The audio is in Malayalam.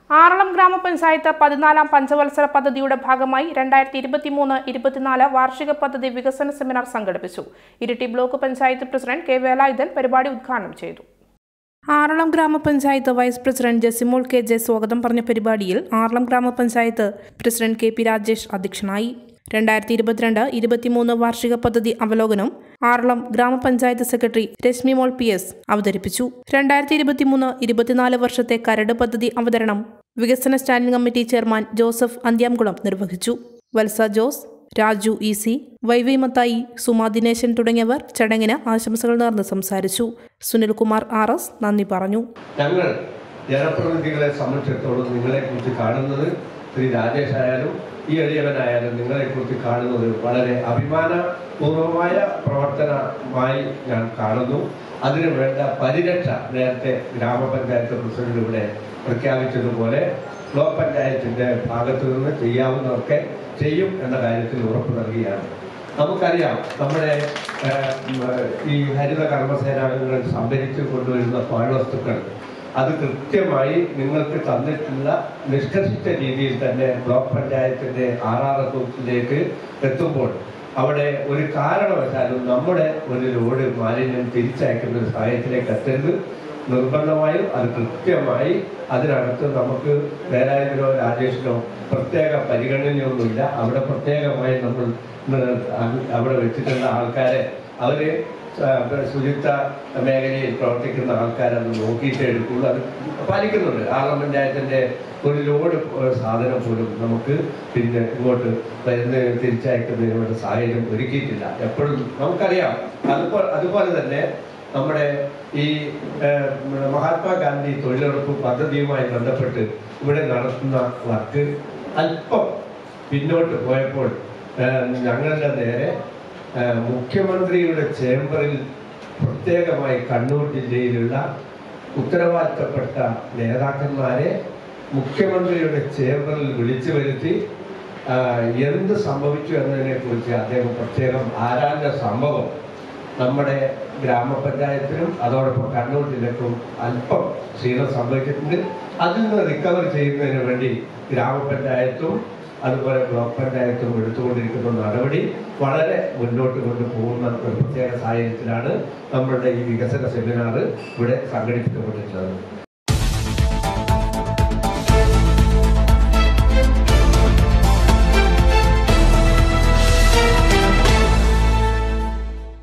ആറളം ഗ്രാമപഞ്ചായത്ത് പതിനാലാം പഞ്ചവത്സര പദ്ധതിയുടെ ഭാഗമായി രണ്ടായിരത്തി ഇരുപത്തിമൂന്ന് ഇരുപത്തിനാല് വാർഷിക പദ്ധതി വികസന സെമിനാർ സംഘടിപ്പിച്ചു Iritty block panchayat president K Velayudhan പരിപാടി ഉദ്ഘാടനം ചെയ്തു Aralam grama panchayat vice president Jasimol K J സ്വാഗതം പറഞ്ഞ പരിപാടിയിൽ ആറളം ഗ്രാമപഞ്ചായത്ത് പ്രസിഡന്റ് കെ പി രാജേഷ് അധ്യക്ഷനായി രണ്ടായിരത്തി ഇരുപത്തിരണ്ട് ഇരുപത്തിമൂന്ന് വാർഷിക പദ്ധതി അവലോകനം Aralam grama panchayat secretary Rashmimol P S അവതരിപ്പിച്ചു രണ്ടായിരത്തി ഇരുപത്തിമൂന്ന് ഇരുപത്തിനാല് വർഷത്തെ കരട് പദ്ധതി അവതരണം വികസന standing committee chairman Joseph Anthyamkulam നിർവഹിച്ചു വത്സ ജോസ് രാജു ഇ സി വൈവൈ മത്തായി സുമാ ദിനേശൻ തുടങ്ങിയവർ ചടങ്ങിന് ആശംസകൾ നേർന്ന് സംസാരിച്ചു സുനിൽകുമാർ ആർ എസ് നന്ദി പറഞ്ഞു ഞങ്ങൾ ജനപ്രതിനിധികളെ സംബന്ധിച്ചിടത്തോളം നിങ്ങളെ കുറിച്ച് കാണുന്നത് ശ്രീ രാജേഷ് ആയാലും ഈ എളിയവനായാലും നിങ്ങളെ കുറിച്ച് കാണുന്നത് വളരെ അഭിമാനപൂർവമായ പ്രവർത്തനമായി ഞാൻ കാണുന്നു അതിനു വേണ്ട പരിരക്ഷ നേരത്തെ ഗ്രാമപഞ്ചായത്ത് പ്രസിഡന്റ് ഇവിടെ പ്രഖ്യാപിച്ചതുപോലെ ബ്ലോക്ക് പഞ്ചായത്തിന്റെ ഭാഗത്തു നിന്ന് ചെയ്യാവുന്നതൊക്കെ ചെയ്യും എന്ന കാര്യത്തിൽ ഉറപ്പ് നൽകുകയാണ് നമുക്കറിയാം നമ്മുടെ ഏഹ്, ഉം, ഈ ഹരിത കർമ്മസേനാംഗങ്ങൾ സംഭരിച്ചു കൊണ്ടുവരുന്ന പാഴ്വസ്തുക്കൾ അത് കൃത്യമായി നിങ്ങൾക്ക് തന്നിട്ടുള്ള നിഷ്കർഷിച്ച രീതിയിൽ തന്നെ ബ്ലോക്ക് പഞ്ചായത്തിന്റെ ആറാറത്തൂത്തിലേക്ക് എത്തുമ്പോൾ അവിടെ ഒരു കാരണവശാലും നമ്മുടെ ഒരു ലോഡ് മാലിന്യം തിരിച്ചയക്കുന്ന ഒരു സാഹചര്യത്തിലേക്ക് എത്തരുത് നിർബന്ധമായും അത് കൃത്യമായി അതിനകത്ത് നമുക്ക് വേലായുധനോ രാജേഷിനോ പ്രത്യേക പരിഗണനയൊന്നുമില്ല അവിടെ പ്രത്യേകമായി നമ്മൾ ന- അവിടെ വെച്ചിട്ടുള്ള ആൾക്കാരെ അവര് സ- ശുചിത്വ മേഖലയിൽ പ്രവർത്തിക്കുന്ന ആൾക്കാരത് നോക്കിയിട്ടേ എടുക്കുള്ളൂ അത് പാലിക്കുന്നുണ്ട് ആറാം പഞ്ചായത്തിന്റെ ഒരു ലോഡ് സാധനം പോലും നമുക്ക് പിന്നെ ഇങ്ങോട്ട് വരുന്നതിന് തിരിച്ചയക്കുന്നതിനുള്ള സാഹചര്യം ഒരുക്കിയിട്ടില്ല എപ്പോഴും നമുക്കറിയാം അതുപോലെ അതുപോലെ തന്നെ നമ്മുടെ ഈ ഏഹ്, മഹാത്മാഗാന്ധി തൊഴിലുറപ്പ് പദ്ധതിയുമായി ബന്ധപ്പെട്ട് ഇവിടെ നടത്തുന്ന വർക്ക് അല്പം പിന്നോട്ട് പോയപ്പോൾ ഏഹ്, ഞങ്ങളുടെ നേരെ ഏഹ്, മുഖ്യമന്ത്രിയുടെ ചേംബറിൽ പ്രത്യേകമായി കണ്ണൂർ ജില്ലയിലുള്ള ഉത്തരവാദിത്തപ്പെട്ട നേതാക്കന്മാരെ മുഖ്യമന്ത്രിയുടെ ചേംബറിൽ വിളിച്ചു വരുത്തി ആഹ്, എന്ത് സംഭവിച്ചു എന്നതിനെ കുറിച്ച് അദ്ദേഹം പ്രത്യേകം ആരാഞ്ഞ സംഭവം നമ്മുടെ ഗ്രാമപഞ്ചായത്തിനും അതോടൊപ്പം കണ്ണൂർ ജില്ലക്കും അല്പം ക്ഷീണം സംഭവിച്ചിട്ടുണ്ട് അതിൽ നിന്ന് റിക്കവർ ചെയ്യുന്നതിന് വേണ്ടി ഗ്രാമപഞ്ചായത്തും അതുപോലെ ബ്ലോക്ക് പഞ്ചായത്തും എടുത്തുകൊണ്ടിരിക്കുന്ന നടപടി വളരെ മുന്നോട്ട് കൊണ്ടുപോകുന്ന ഒരു പ്രത്യേക സാഹചര്യത്തിലാണ് നമ്മളുടെ ഈ വികസന സെമിനാർ ഇവിടെ സംഘടിപ്പിക്കപ്പെട്ടിട്ടുള്ളത്